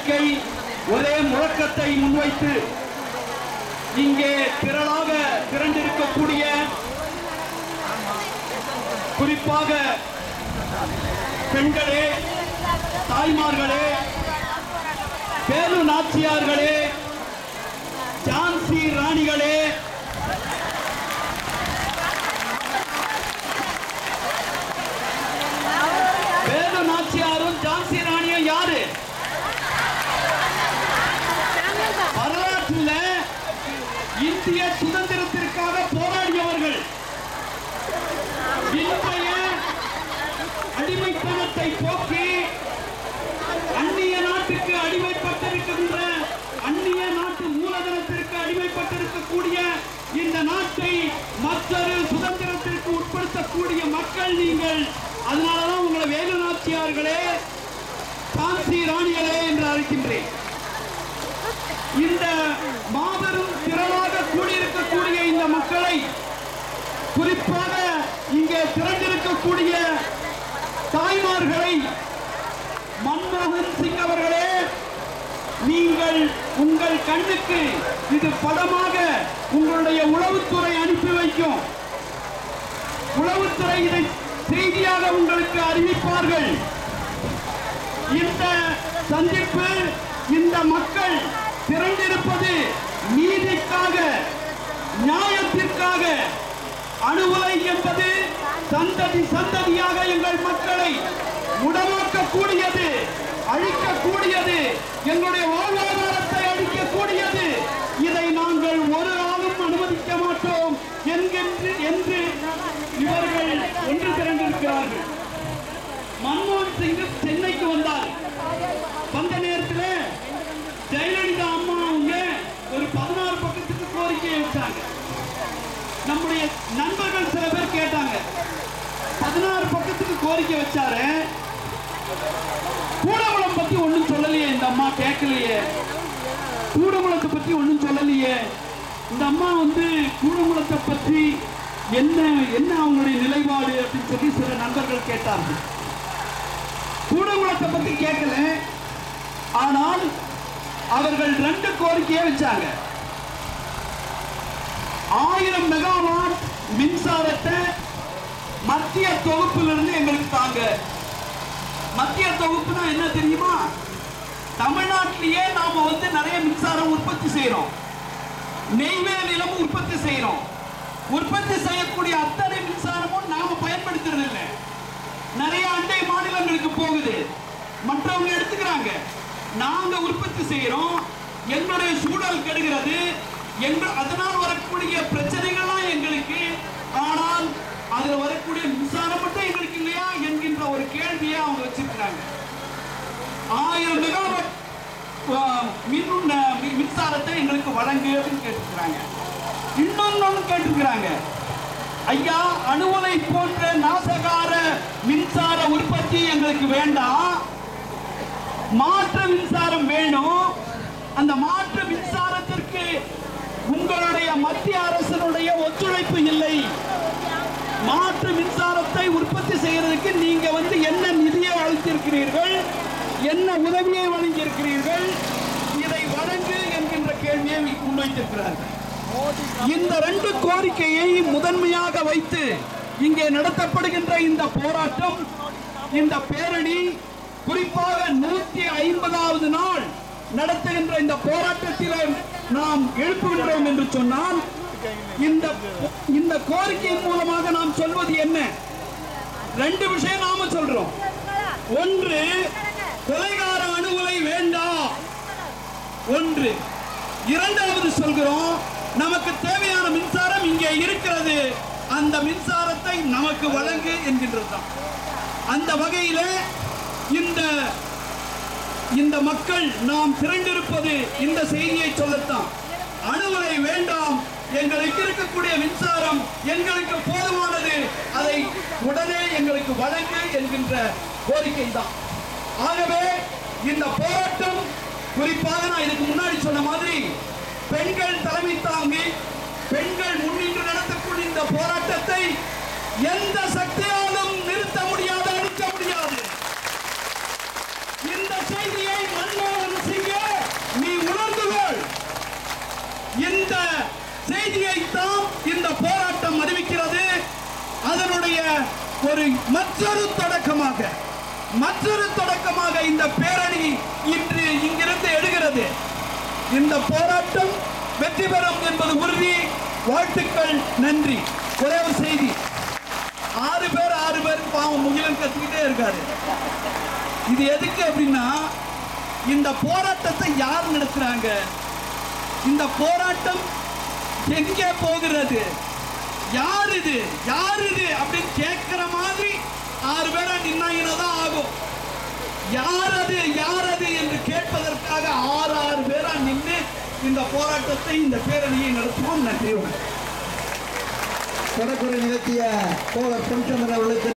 கோரிக்கை ஒரே முழக்கத்தை முன்வைத்து இங்கே திரளாக திரண்டிருக்கக்கூடிய குறிப்பாக பெண்களே தாய்மார்களே பேரு நாச்சியார்களே ஜான்சி ராணிகளே வேலு நாச்சியாரும் ஜான்சி ராணியும் யாரு வரலாற்றில் இந்திய சுதந்திரத்திற்காக போராடியவர்கள் இன்றைய அடிமைத்தனத்தை போக்கி அந்நிய நாட்டுக்கு அடிமைப்பட்டிருக்கின்ற அந்நிய நாட்டு மூலதனத்திற்கு அடிமைப்பட்டிருக்கக்கூடிய இந்த நாட்டை மற்றொரு சுதந்திரத்திற்கு உட்படுத்தக்கூடிய மக்கள் நீங்கள் அதனாலதான் உங்களை வேலு நாச்சியார்களே காந்தி ராணிகளே என்று அழைக்கின்றேன் இந்த மாபெரும் திரளாக கூடியிருக்கக்கூடிய இந்த மக்களை குறிப்பாக இங்கே திரண்டிருக்கக்கூடிய தாய்மார்களை மன்மோகன் சிங் அவர்களே நீங்கள் உங்கள் கண்ணுக்கு இது படமாக உங்களுடைய உளவுத்துறை அனுப்பி வைக்கும் உளவுத்துறை இதை செய்தியாக உங்களுக்கு அறிவிப்பார்கள் இந்த சந்திப்பு இந்த மக்கள் திரண்டிருப்பது நீதிக்காக நியாயத்திற்காக அணுவலை என்பது சந்ததி சந்ததியாக எங்கள் மக்களை முடமாக்கக்கூடியது அழிக்கக்கூடியது எங்களுடைய வாழ்வாதாரத்தை அழிக்கக்கூடியது இதை நாங்கள் ஒரு நாளும் அனுமதிக்க மாட்டோம் என்கின்ற என்று இவர்கள் ஒன்று திரண்டிருக்கிறார்கள் மன்மோகன் சிங் சென்னைக்கு வந்தார் வந்த நேரத்தில் ஜெயலலிதா அம்மா அவங்க ஒரு பதினாறு பக்கத்துக்கு கோரிக்கையை வச்சாங்க நம்முடைய நண்பர்கள் சில பேர் கேட்டாங்க பதினாறு பக்கத்துக்கு கோரிக்கை வச்சாரு கூடங்குளம் பத்தி ஒண்ணும் சொல்லலையே இந்த அம்மா கேட்கலையே கூடங்குளத்தை பத்தி ஒண்ணும் சொல்லலையே இந்த அம்மா வந்து கூடங்குளத்தை பற்றி என்ன என்ன அவங்களுடைய நிலைப்பாடு அப்படின்னு சொல்லி சில நண்பர்கள் கேட்டார்கள் கூடங்குளத்தை பத்தி கேட்கல ஆனால் அவர்கள் ரெண்டு கோரிக்கையை வச்சாங்க ஆயிரம் மெகாவாட் மின்சாரத்தை மத்திய தொகுப்பிலிருந்து எங்களுக்கு தாங்க மத்திய தொகுப்புனா என்ன தெரியுமா தமிழ்நாட்டிலேயே நாம வந்து நிறைய மின்சாரம் உற்பத்தி செய்யறோம் நெய்வேலியிலும் உற்பத்தி செய்யறோம் உற்பத்தி செய்யக்கூடிய அத்தனை மின்சாரமும் நாம பயன்படுத்துறது இல்லை நிறைய அண்டை மாநிலங்களுக்கு போகுது மற்றவங்க எடுத்துக்கிறாங்க நாங்க உற்பத்தி செய்யறோம் எங்களுடைய சூழல் கெடுகிறது எங்க அதனால் வரக்கூடிய பிரச்சனைகள்லாம் எங்களுக்கு ஆனால் அதுல வரக்கூடிய மின்சாரம் மட்டும் எங்களுக்கு இல்லையா என்கின்ற ஒரு கேள்வியை அவங்க வச்சிருக்கிறாங்க ஆயிரம் மெகாவாட் ஆஹ், மின் உண்ண- மி- மின்சாரத்தை எங்களுக்கு வழங்கு அப்படின்னு கேட்டிருக்கிறாங்க இன்னொன்னு கேட்டிருக்கிறாங்க ஐயா அணுவலை போன்ற நாசகார மின்சார உற்பத்தி எங்களுக்கு வேண்டாம் மாற்று மின்சாரம் வேணும் அந்த மாற்று மின்சாரத்திற்கு உங்களுடைய மத்திய அரசினுடைய ஒத்துழைப்பு இல்லை மாற்று மின்சாரத்தை உற்பத்தி செய்யறதுக்கு நீங்க வந்து என்ன நிதியை அளித்திருக்கிறீர்கள் என்ன உதவியை வழங்கியிருக்கிறீர்கள் இதை வழங்கு என்கின்ற கேள்வியை முன்வைத்திருக்கிறார்கள் இந்த ரெண்டு கோரிக்கையை முதன்மையாக வைத்து இங்கே நடத்தப்படுகின்ற இந்த போராட்டம் இந்த பேரணி குறிப்பாக நூத்தி ஐம்பதாவது நாள் நடத்துகின்ற இந்த போராட்டத்தில் நாம் எழுப்புகின்றோம் என்று சொன்னால் இந்த இந்த கோரிக்கையின் மூலமாக நாம் சொல்வது என்ன ரெண்டு விஷயம் நாம சொல்றோம் ஒன்று கொலைகார அணுகுலை வேண்டாம் ஒன்று இரண்டாவது சொல்கிறோம் நமக்கு தேவையான மின்சாரம் இங்கே இருக்கிறது அந்த மின்சாரத்தை நமக்கு வழங்கு என்கின்றதுதான் அந்த வகையில இந்த இந்த மக்கள் நாம் திரண்டிருப்பது இந்த செய்தியை சொல்லத்தான் அணுவலை வேண்டாம் எங்களுக்கு இருக்கக்கூடிய மின்சாரம் எங்களுக்கு போதுமானது அதை உடனே எங்களுக்கு வழங்கு என்கின்ற கோரிக்கை தான் ஆகவே இந்த போராட்டம் குறிப்பாக நான் இதுக்கு முன்னாடி சொன்ன மாதிரி பெண்கள் தலைமை தாங்கி பெண்கள் முன்னின்று நடத்தக்கூடிய இந்த போராட்டத்தை எந்த சக்தியாலும் நிறுத்த முடியாது அழிக்க முடியாது இந்த செய்தியை மன்மோகன் சிங் செய்தியைத்தான் இந்த போராட்டம் அறிவிக்கிறது அதனுடைய ஒரு மற்றொரு தொடக்கமாக மற்றொரு தொடக்கமாக இந்த பேரணி இன்று இங்கிருந்து எடுகிறது இந்த போராட்டம் வெற்றி பெறும் என்பது உறுதி வாழ்த்துக்கள் நன்றி ஒரே ஒரு செய்தி ஆறு பேர் ஆறு பேர் பாவம் முகிலன் கத்திக்கிட்டே இருக்காரு இது எதுக்கு அப்படின்னா இந்த போராட்டத்தை யார் நடத்துறாங்க இந்த போராட்டம் எங்கே போகிறது யார் இது யார் இது அப்படின்னு கேட்கிற மாதிரி ஆறு பேரா நின்னாங்கன்னா தான் ஆகும் யார் அது யார் அது என்று கேட்பதற்காக ஆறு ஆறு பேரா நின்று இந்த போராட்டத்தை இந்த பேரணியை நடத்துவோம் நன்றி வணக்கம். தொடக்குறை நிகழ்த்திய தோழர் பொன்சந்திரன் அவர்களுக்கு